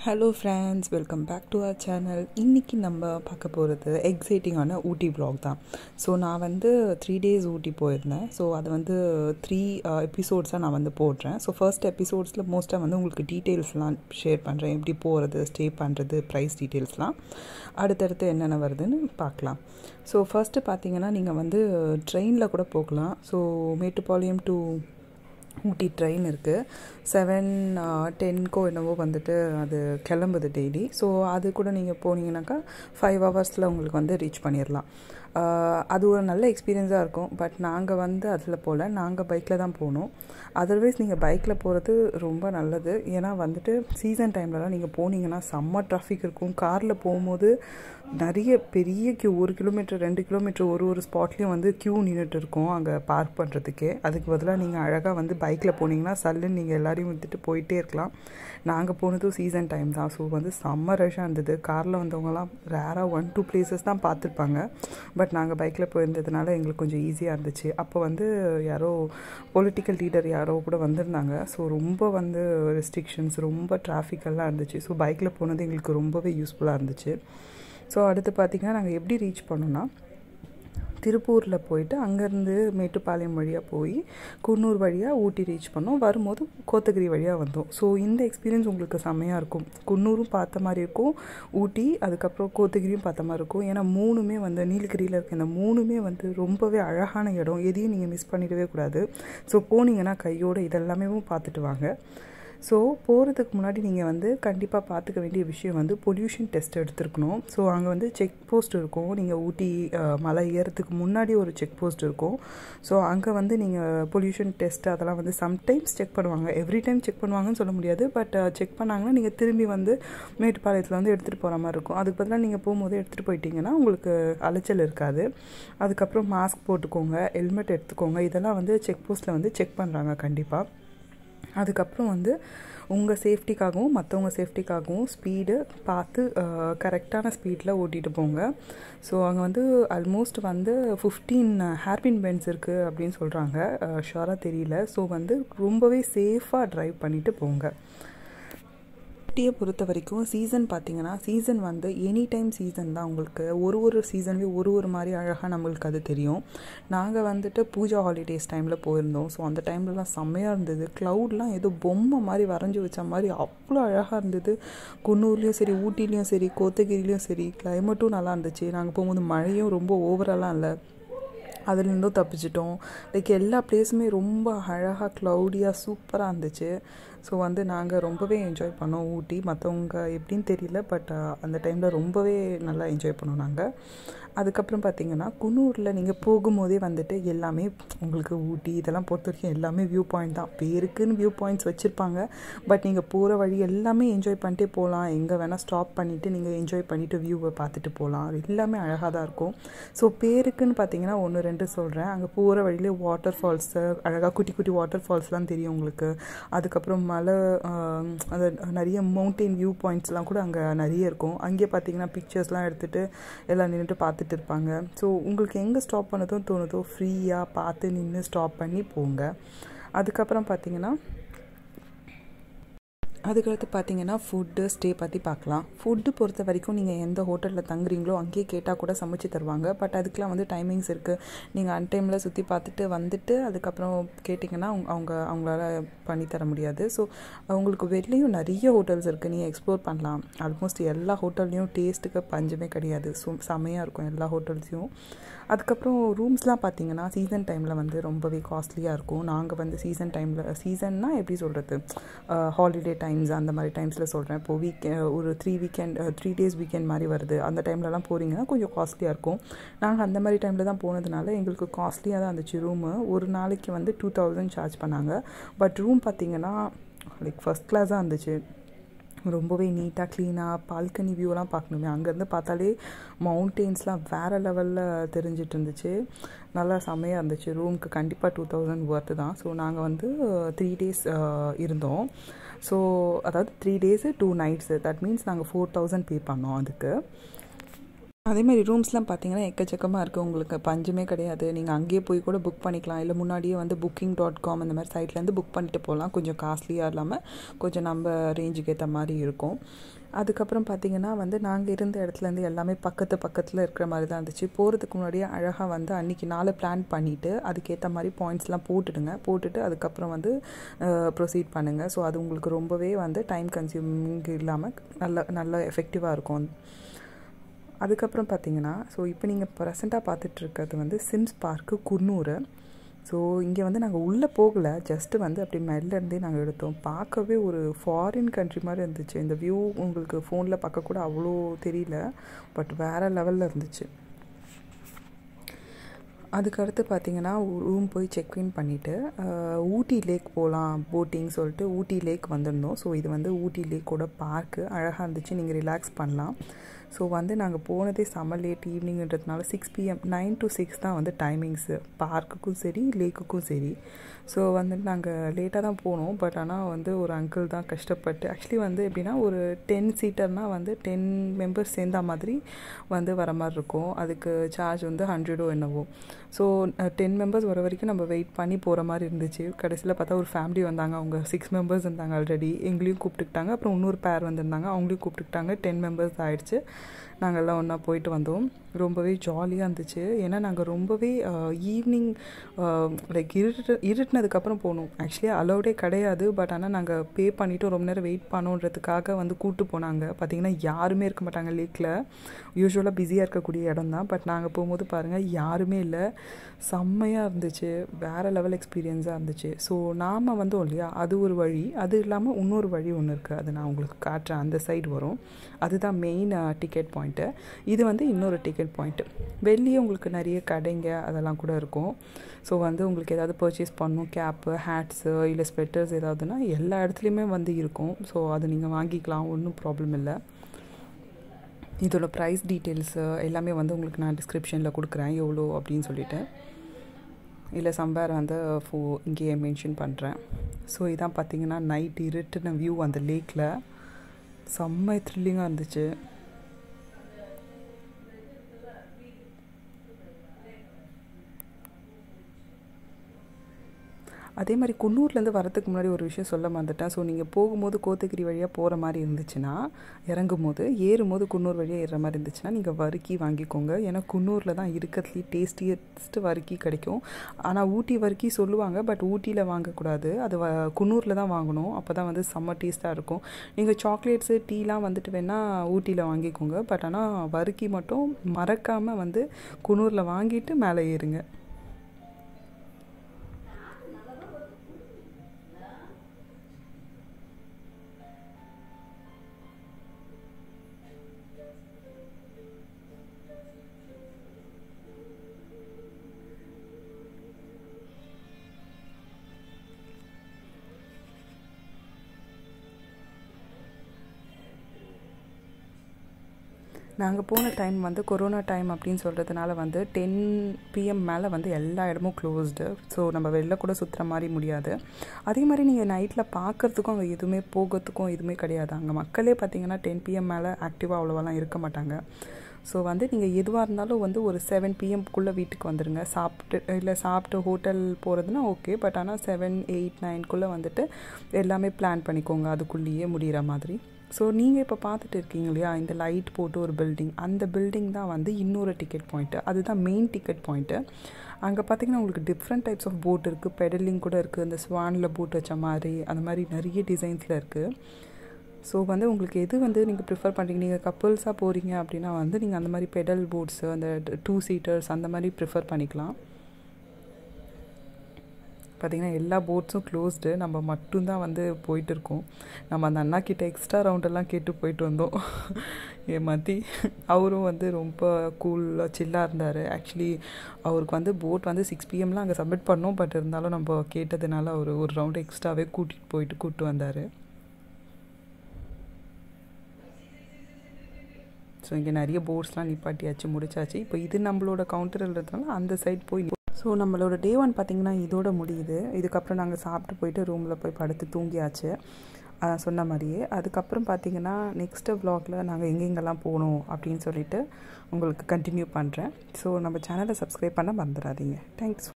hello friends welcome back to our channel இன்றைக்கி நம்ம பார்க்க போகிறது எக்ஸைட்டிங்கான ஊட்டி vlog தான் ஸோ நான் வந்து த்ரீ டேஸ் ஊட்டி போயிருந்தேன் ஸோ அது வந்து த்ரீ எபிசோட்ஸாக நான் வந்து போடுறேன் ஸோ ஃபர்ஸ்ட் எபிசோட்ஸில் மோஸ்ட்டாக வந்து உங்களுக்கு டீட்டெயில்ஸ்லாம் ஷேர் பண்ணுறேன் எப்படி போகிறது ஸ்டே பண்ணுறது ப்ரைஸ் டீட்டெயில்ஸ்லாம் அடுத்தடுத்து என்னென்ன வருதுன்னு பார்க்கலாம் ஸோ ஃபர்ஸ்ட்டு பார்த்தீங்கன்னா நீங்கள் வந்து ட்ரெயினில் கூட போகலாம் so Mettupalayam to Ooty train இருக்குது செவன் டென்க்கோ என்னவோ வந்துட்டு அது கிளம்புது டெய்லி ஸோ அது கூட நீங்கள் போனீங்கன்னாக்கா ஃபைவ் ஹவர்ஸில் உங்களுக்கு வந்து ரீச் பண்ணிடலாம் ஆஹ் அது ஒரு நல்ல எக்ஸ்பீரியன்ஸாக இருக்கும் பட் நாங்கள் வந்து அதில் போகல நாங்கள் பைக்கில் தான் போனோம் அதர்வைஸ் நீங்கள் பைக்கில் போகிறது ரொம்ப நல்லது ஏன்னா வந்துட்டு சீசன் டைம்லலாம் நீங்கள் போனீங்கன்னா செம்ம டிராஃபிக் இருக்கும் காரில் போகும்போது நிறைய பெரிய கியூ ஒரு கிலோமீட்டர் ரெண்டு கிலோமீட்டர் ஒரு ஒரு ஸ்பாட்லேயும் வந்து கியூ நின்றுட்டு இருக்கும் அங்கே பார்க் பண்ணுறதுக்கே அதுக்கு பதிலாக நீங்கள் அழகாக வந்து பைக்கில் போனீங்கன்னா சல்லுன்னு நீங்கள் எல்லாரையும் விட்டுட்டு போயிட்டே இருக்கலாம் நாங்கள் போனதும் சீசன் டைம் தான் ஸோ வந்து செம்ம ரஷ்ஷாக இருந்தது காரில் வந்தவங்கலாம் ரேராக ஒன் டூ பிளேசஸ் தான் பார்த்துருப்பாங்க பட் நாங்கள் பைக்கில் போயிருந்ததுனால எங்களுக்கு கொஞ்சம் ஈஸியாக இருந்துச்சு அப்போ வந்து யாரோ பொலிட்டிக்கல் லீடர் யாரோ கூட வந்திருந்தாங்க ஸோ ரொம்ப வந்து ரெஸ்ட்ரிக்ஷன்ஸ் ரொம்ப traffic எல்லாம் இருந்துச்சு ஸோ பைக்கில் போனது எங்களுக்கு ரொம்பவே யூஸ்ஃபுல்லாக இருந்துச்சு ஸோ அடுத்து பார்த்திங்கன்னா நாங்கள் எப்படி ரீச் பண்ணோன்னா திருப்பூரில் போயிட்டு அங்கேருந்து மேட்டுப்பாளையம் வழியாக போய் குன்னூர் வழியாக ஊட்டி ரீச் பண்ணோம் வரும்போது கோத்தகிரி வழியாக வந்தோம் ஸோ இந்த எக்ஸ்பீரியன்ஸ் உங்களுக்கு செம்மையாக இருக்கும் குன்னூரும் பார்த்த மாதிரி இருக்கும் ஊட்டி அதுக்கப்புறம் கோத்தகிரியும் பார்த்த மாதிரி இருக்கும் ஏன்னா மூணுமே வந்து நீலகிரியில் இருக்க இந்த மூணுமே வந்து ரொம்பவே அழகான இடம் எதையும் நீங்கள் மிஸ் பண்ணிடவே கூடாது ஸோ போனீங்கன்னா கையோடு இதெல்லாமே பார்த்துட்டு வாங்க ஸோ போகிறதுக்கு முன்னாடி நீங்கள் வந்து கண்டிப்பாக பார்த்துக்க வேண்டிய விஷயம் வந்து பொல்யூஷன் டெஸ்ட் எடுத்துருக்கணும் ஸோ அங்கே வந்து செக் போஸ்ட் இருக்கும் நீங்கள் ஊட்டி அஹ், மலை ஏறதுக்கு முன்னாடி ஒரு செக் போஸ்ட் இருக்கும் ஸோ அங்கே வந்து நீங்கள் பொல்யூஷன் டெஸ்ட் அதெல்லாம் வந்து சம்டைம்ஸ் செக் பண்ணுவாங்க எவ்ரி டைம் செக் பண்ணுவாங்கன்னு சொல்ல முடியாது பட் செக் பண்ணாங்கன்னா நீங்கள் திரும்பி வந்து மேட்டுப்பாளையத்தில் வந்து எடுத்துகிட்டு போகிற மாதிரி இருக்கும் அதுக்கு பதிலாக நீங்கள் போகும்போது எடுத்துகிட்டு போயிட்டீங்கன்னா உங்களுக்கு அலைச்சல் இருக்காது அதுக்கப்புறம் மாஸ்க் போட்டுக்கோங்க ஹெல்மெட் எடுத்துக்கோங்க இதெல்லாம் வந்து செக் போஸ்ட்டில் வந்து செக் பண்ணுறாங்க கண்டிப்பாக அதுக்கப்புறம் வந்து உங்கள் சேஃப்டிக்காகவும் மற்றவங்க சேஃப்டிக்காகவும் ஸ்பீடு பார்த்து கரெக்டான ஸ்பீடில் ஓட்டிகிட்டு போங்க ஸோ அங்கே வந்து ஆல்மோஸ்ட் வந்து ஃபிஃப்டீன் ஹேர்பின் பென்ஸ் இருக்குது அப்படின்னு சொல்கிறாங்க ஷுவராக தெரியல ஸோ வந்து ரொம்பவே சேஃபாக ட்ரைவ் பண்ணிவிட்டு போங்க ஊட்டியை பொறுத்த வரைக்கும் சீசன் பார்த்தீங்கன்னா சீசன் வந்து எனி டைம் சீசன் தான் உங்களுக்கு ஒரு ஒரு சீசன்லேயும் ஒரு ஒரு மாதிரி அழகாக நம்மளுக்கு அது தெரியும் நாங்கள் வந்துட்டு பூஜா ஹாலிடேஸ் டைமில் போயிருந்தோம் ஸோ அந்த டைம்லலாம் செம்மையாக இருந்தது க்ளவுட்லாம் ஏதோ பொம்மை மாதிரி வரைஞ்சி வச்ச மாதிரி அவ்வளோ அழகாக இருந்தது குன்னூர்லேயும் சரி ஊட்டிலையும் சரி கோத்தகிரிலையும் சரி கிளைமேட்டும் நல்லா இருந்துச்சு நாங்கள் போகும்போது மழையும் ரொம்ப ஓவராலாம் இல்லை அதுலேருந்தும் தப்பிச்சிட்டோம் லைக் எல்லா பிளேஸுமே ரொம்ப அழகாக க்ளவுடியாக சூப்பராக இருந்துச்சு ஸோ வந்து நாங்கள் ரொம்பவே என்ஜாய் பண்ணோம் ஊட்டி மற்றவங்க எப்படின்னு தெரியல பட் அந்த டைமில் ரொம்பவே நல்லா என்ஜாய் பண்ணோம் நாங்கள் அதுக்கப்புறம் பார்த்தீங்கன்னா குன்னூரில் நீங்கள் போகும்போதே வந்துட்டு எல்லாமே உங்களுக்கு ஊட்டி இதெல்லாம் பொறுத்த வரைக்கும் எல்லாமே வியூ பாயிண்ட் தான் பேருக்குன்னு வியூ பாயிண்ட்ஸ் வச்சுருப்பாங்க பட் நீங்கள் போகிற வழி எல்லாமே என்ஜாய் பண்ணிட்டே போகலாம் எங்கே வேணால் ஸ்டாப் பண்ணிவிட்டு நீங்கள் என்ஜாய் பண்ணிவிட்டு வியூவை பார்த்துட்டு போகலாம் எல்லாமே அழகாக தான் இருக்கும் ஸோ பேருக்குன்னு பார்த்தீங்கன்னா ஒன்று ரெண்டு சொல்கிறேன் அங்கே போகிற வழியிலே வாட்டர் ஃபால்ஸு அழகாக குட்டி குட்டி வாட்டர் ஃபால்ஸ்லாம் தெரியும் உங்களுக்கு அதுக்கப்புறம் மலை ஆஹ், அது நிறைய மவுண்டெயின் வியூ பாயிண்ட்ஸ்லாம் கூட அங்கே நிறைய இருக்கும் அங்கேயே பார்த்தீங்கன்னா பிக்சர்ஸ்லாம் எடுத்துகிட்டு எல்லாம் நின்றுட்டு பார்த்துட்டு இருப்பாங்க ஸோ உங்களுக்கு எங்கே ஸ்டாப் பண்ணதும் தோணுதோ ஃப்ரீயாக பார்த்து நின்று ஸ்டாப் பண்ணி போங்க அதுக்கப்புறம் பார்த்தீங்கன்னா அதுக்கடுத்து பார்த்தீங்கன்னா ஃபுட்டு ஸ்டே பற்றி பார்க்கலாம் ஃபுட்டு பொறுத்த வரைக்கும் நீங்கள் எந்த ஹோட்டலில் தங்குறீங்களோ அங்கேயே கேட்டால் கூட சமைச்சு தருவாங்க பட் அதுக்கெலாம் வந்து டைமிங்ஸ் இருக்குது நீங்கள் அன் டைமில் சுற்றி பார்த்துட்டு வந்துட்டு அதுக்கப்புறம் கேட்டிங்கன்னா அவங்க அவங்க அவங்களால பண்ணி தர முடியாது ஸோ அவங்களுக்கு வெளிலையும் நிறைய ஹோட்டல்ஸ் இருக்குது நீங்கள் எக்ஸ்ப்ளோர் பண்ணலாம் ஆல்மோஸ்ட் எல்லா ஹோட்டல்லையும் டேஸ்ட்டுக்கு பஞ்சமே கிடையாது ஸோ செமையாக இருக்கும் எல்லா ஹோட்டல்ஸையும் அதுக்கப்புறம் ரூம்ஸ்லாம் பார்த்தீங்கன்னா சீசன் டைமில் வந்து ரொம்பவே காஸ்ட்லியாக இருக்கும் நாங்கள் வந்து சீசன் டைமில் சீசன்னா எப்படி சொல்கிறது ஹாலிடே டைம்ஸ் அந்த மாதிரி டைம்ஸில் சொல்கிறேன் இப்போ வீக் ஒரு three weekend three days weekend மாதிரி வருது அந்த டைம்லலாம் போகிறீங்கன்னா கொஞ்சம் காஸ்ட்லியாக இருக்கும் நாங்கள் அந்த மாதிரி டைமில் தான் போனதுனால எங்களுக்கு காஸ்ட்லியாக தான் இருந்துச்சு ரூமு ஒரு நாளைக்கு வந்து டூ தௌசண்ட் சார்ஜ் பண்ணாங்க பட் ரூம் பார்த்தீங்கன்னா லைக் ஃபஸ்ட் கிளாஸாக இருந்துச்சு ரொம்பவே நீட்டாக க்ளீனாக பால்கனி வியூலாம் பார்க்கணுமே அங்கேருந்து பார்த்தாலே மவுண்டெயின்ஸ்லாம் வேறு லெவலில் தெரிஞ்சிட்டு இருந்துச்சு நல்லா செம்மையாக இருந்துச்சு ரூமுக்கு கண்டிப்பாக டூ தௌசண்ட் ஒர்த்து தான் ஸோ நாங்கள் வந்து த்ரீ டேஸ் இருந்தோம் ஸோ அதாவது three days two nights that means நாங்கள் ஃபோர் தௌசண்ட் பே பண்ணோம் அதுக்கு அதே மாதிரி ரூம்ஸ்லாம் பார்த்தீங்கன்னா எக்கச்சக்கமாக இருக்குது உங்களுக்கு பஞ்சமே கிடையாது நீங்கள் அங்கேயே போய் கூட புக் பண்ணிக்கலாம் இல்லை முன்னாடியே வந்து புக்கிங் டாட் காம் அந்த மாதிரி சைட்லேருந்து புக் பண்ணிட்டு போகலாம் கொஞ்சம் காஸ்ட்லியாக இல்லாமல் கொஞ்சம் நம்ம ரேஞ்சுக்கு ஏற்ற மாதிரி இருக்கும் அதுக்கப்புறம் பார்த்திங்கன்னா வந்து நாங்கள் இருந்த இடத்துலேருந்து எல்லாமே பக்கத்து பக்கத்தில் இருக்கிற மாதிரி தான் இருந்துச்சு போகிறதுக்கு முன்னாடியே அழகாக வந்து அன்றைக்கி நாள் பிளான் பண்ணிவிட்டு அதுக்கேற்ற மாதிரி பாயிண்ட்ஸ்லாம் போட்டுடுங்க போட்டுட்டு அதுக்கப்புறம் வந்து ப்ரொசீட் பண்ணுங்கள் ஸோ அது உங்களுக்கு ரொம்பவே வந்து டைம் கன்சியூமிங் இல்லாமல் நல்ல நல்ல எஃபெக்டிவாக இருக்கும் அதுக்கப்புறம் பார்த்தீங்கன்னா ஸோ இப்போ நீங்கள் ப்ரெசண்ட்டாக பார்த்துட்ருக்கிறது வந்து சிம்ஸ் பார்க்கு குன்னூர் ஸோ இங்கே வந்து நாங்கள் உள்ளே போகலை ஜஸ்ட்டு வந்து அப்படி மேலேருந்தே நாங்கள் எடுத்தோம் பார்க்கவே ஒரு ஃபாரின் கண்ட்ரி மாதிரி இருந்துச்சு இந்த வியூ உங்களுக்கு ஃபோனில் பார்க்க கூட அவ்வளோ தெரியல பட் வேறு லெவலில் இருந்துச்சு அதுக்கடுத்து பார்த்தீங்கன்னா ரூம் போய் செக்இன் பண்ணிவிட்டு ஊட்டி லேக் போகலாம் போட்டிங் சொல்லிட்டு ஊட்டி லேக் வந்திருந்தோம் ஸோ இது வந்து ஊட்டி லேக்கோட பார்க்கு அழகாக இருந்துச்சு நீங்கள் ரிலாக்ஸ் பண்ணலாம் ஸோ வந்து நாங்கள் போனதே செம்ம லேட் ஈவினிங்கிறதுனால six PM nine to six தான் வந்து டைமிங்ஸு பார்க்குக்கும் சரி லேக்குக்கும் சரி ஸோ வந்துட்டு நாங்கள் லேட்டாக தான் போனோம் பட் ஆனால் வந்து ஒரு அங்கிள் தான் கஷ்டப்பட்டு ஆக்சுவலி வந்து எப்படின்னா ஒரு டென் சீட்டர்னால் வந்து டென் மெம்பர்ஸ் சேர்ந்தா மாதிரி வந்து வர மாதிரி இருக்கும் அதுக்கு சார்ஜ் வந்து ஹண்ட்ரடோ என்னவோ ஸோ டென் மெம்பர்ஸ் வர வரைக்கும் நம்ம வெயிட் பண்ணி போகிற மாதிரி இருந்துச்சு கடைசியில் பார்த்தா ஒரு ஃபேமிலி வந்தாங்க அவங்க சிக்ஸ் மெம்பர்ஸ் இருந்தாங்க ஆல்ரெடி எங்களையும் கூப்பிட்டுக்கிட்டாங்க அப்புறம் இன்னொரு பேர் வந்திருந்தாங்க அவங்களையும் கூப்பிட்டுக்கிட்டாங்க டென் மெம்பர்ஸ் ஆயிடுச்சு நாங்கள்லாம் ஒன்றா போயிட்டு வந்தோம் ரொம்பவே ஜாலியாக இருந்துச்சு ஏன்னா நாங்கள் ரொம்பவே ஈவினிங் லைக் இருட்டு இருட்டினதுக்கப்புறம் போனோம் ஆக்சுவலி அலௌடே கிடையாது பட் ஆனால் நாங்கள் பே பண்ணிவிட்டு ரொம்ப நேரம் வெயிட் பண்ணோன்றதுக்காக வந்து கூப்பிட்டு போனாங்க பார்த்திங்கன்னா யாருமே இருக்க மாட்டாங்க லேக்கில் யூஸ்வலாக பிஸியாக இருக்கக்கூடிய இடம் தான் பட் நாங்கள் போகும்போது பாருங்கள் யாருமே இல்லை செம்மையாக இருந்துச்சு வேறு லெவல் எக்ஸ்பீரியன்ஸாக இருந்துச்சு ஸோ நாம் வந்தோம் இல்லையா அது ஒரு வழி அது இல்லாமல் இன்னொரு வழி ஒன்று இருக்குது அது நான் உங்களுக்கு காட்டுறேன் அந்த சைடு வரும் அதுதான் மெயின் டிக்கெட் பாயிண்ட்டு இது வந்து இன்னொரு டிக்கெட் பாயிண்ட்டு வெளியே உங்களுக்கு நிறைய கடைங்க அதெல்லாம் கூட இருக்கும் ஸோ வந்து உங்களுக்கு ஏதாவது பர்ச்சேஸ் பண்ணணும் கேப்பு ஹேட்ஸு இல்லை ஸ்வெட்டர்ஸ் ஏதாவதுன்னா எல்லா இடத்துலையுமே வந்து இருக்கும் ஸோ அது நீங்கள் வாங்கிக்கலாம் ஒன்றும் ப்ராப்ளம் இல்லை இதோட ப்ரைஸ் டீட்டெயில்ஸு எல்லாமே வந்து உங்களுக்கு நான் டிஸ்கிரிப்ஷனில் கொடுக்குறேன் எவ்வளோ அப்படின்னு சொல்லிட்டு இல்லை சம்பேர் வந்து ஃபோ இங்கேயே மென்ஷன் பண்ணுறேன் ஸோ இதான் பார்த்தீங்கன்னா நைட் இருட்டுன வியூ அந்த லேக்கில் செம்ம த்ரில்லிங்காக இருந்துச்சு அதே மாதிரி குன்னூர்லேருந்து வரதுக்கு முன்னாடி ஒரு விஷயம் சொல்ல மறந்துட்டேன் ஸோ நீங்கள் போகும்போது கோத்தகிரி வழியாக போகிற மாதிரி இருந்துச்சுன்னா இறங்கும் போது ஏறும் போது குன்னூர் வழியாக ஏறுற மாதிரி இருந்துச்சுன்னா நீங்கள் வறுக்கி வாங்கிக்கோங்க ஏன்னா குன்னூரில் தான் இருக்கிறதுலேயே டேஸ்டியஸ்ட்டு வறுக்கி கிடைக்கும் ஆனால் ஊட்டி வறுக்கி சொல்லுவாங்க பட் ஊட்டியில் வாங்கக்கூடாது அது வ குன்னூரில் தான் வாங்கணும் அப்போ தான் வந்து செம்ம டேஸ்ட்டாக இருக்கும் நீங்கள் சாக்லேட்ஸு டீலாம் வந்துட்டு வேணால் ஊட்டியில் வாங்கிக்கோங்க பட் ஆனால் வறுக்கி மட்டும் மறக்காமல் வந்து குன்னூரில் வாங்கிட்டு மேலே ஏறுங்க நாங்கள் போன டைம் வந்து கொரோனா டைம் அப்படின்னு சொல்கிறதுனால வந்து டென் பிஎம் மேலே வந்து எல்லா இடமும் க்ளோஸ்டு ஸோ நம்ம வெளில கூட சுற்றுற மாதிரி முடியாது அதே மாதிரி நீங்கள் நைட்டில் பார்க்குறதுக்கும் அங்கே எதுவுமே போகிறதுக்கும் எதுவுமே கிடையாது அங்கே மக்களே பார்த்தீங்கன்னா டென் பிஎம் மேலே ஆக்டிவாக அவ்வளோவெல்லாம் இருக்க மாட்டாங்க ஸோ வந்து நீங்கள் எதுவாக இருந்தாலும் வந்து ஒரு செவன் பிஎம்க்குள்ளே வீட்டுக்கு வந்துடுங்க சாப்பிட்டு இல்லை சாப்பிட்டு ஹோட்டல் போகிறதுனா ஓகே பட் ஆனால் செவன் எயிட் நைன்குள்ளே வந்துட்டு எல்லாமே பிளான் பண்ணிக்கோங்க அதுக்குள்ளேயே முடிகிற மாதிரி ஸோ நீங்கள் இப்போ பார்த்துட்டு இருக்கீங்க இல்லையா இந்த லைட் போட்டு ஒரு பில்டிங் அந்த பில்டிங் தான் வந்து இன்னொரு டிக்கெட் பாயிண்ட்டு அதுதான் மெயின் டிக்கெட் பாயிண்ட்டு அங்கே பார்த்தீங்கன்னா உங்களுக்கு டிஃப்ரெண்ட் டைப்ஸ் ஆஃப் போட் இருக்குது பெடலிங் கூட இருக்குது இந்த ஸ்வானில் போட் வச்ச மாதிரி அந்த மாதிரி நிறைய டிசைன்ஸில் இருக்குது ஸோ வந்து உங்களுக்கு எது வந்து நீங்கள் ப்ரிஃபர் பண்ணுறீங்க நீங்கள் கப்புள்ஸாக போகிறீங்க அப்படின்னா வந்து நீங்கள் அந்த மாதிரி பெடல் போட்ஸு அந்த டூ சீட்டர்ஸ் அந்த மாதிரி ப்ரிஃபர் பண்ணிக்கலாம் பார்த்திங்கன்னா எல்லா போட்ஸும் க்ளோஸ்டு நம்ம மட்டும்தான் வந்து போயிட்டு இருக்கோம் நம்ம அந்த அண்ணா கிட்ட எக்ஸ்ட்ரா ரவுண்டெல்லாம் கேட்டு போயிட்டு வந்தோம் ஏமாற்றி அவரும் வந்து ரொம்ப கூலாக சில்லாக இருந்தார் ஆக்சுவலி அவருக்கு வந்து போட் வந்து சிக்ஸ் பிஎம்லாம் அங்கே சப்மிட் பண்ணோம் பட் இருந்தாலும் நம்ம கேட்டதுனால அவர் ஒரு ரவுண்டு எக்ஸ்ட்ராவே கூட்டிகிட்டு போயிட்டு கூப்பிட்டு வந்தார் ஸோ இங்கே நிறைய போர்ட்ஸ்லாம் நிப்பாட்டியாச்சு முடிச்சாச்சு இப்போ இது நம்மளோட கவுண்டர்ன்றதுனால அந்த சைட் போய் ஸோ நம்மளோட டே ஒன் பார்த்திங்கன்னா இதோட முடியுது இதுக்கப்புறம் நாங்கள் சாப்பிட்டு போயிட்டு ரூமில் போய் படுத்து தூங்கியாச்சு அஹ் சொன்ன மாதிரியே அதுக்கப்புறம் பார்த்தீங்கன்னா நெக்ஸ்ட்டு வ்ளாகில் நாங்கள் எங்கெங்கெல்லாம் போகணும் அப்படின்னு சொல்லிட்டு உங்களுக்கு கண்டினியூ பண்ணுறேன் ஸோ நம்ம சேனலை சப்ஸ்கிரைப் பண்ண மறந்துடாதீங்க தேங்க்ஸ்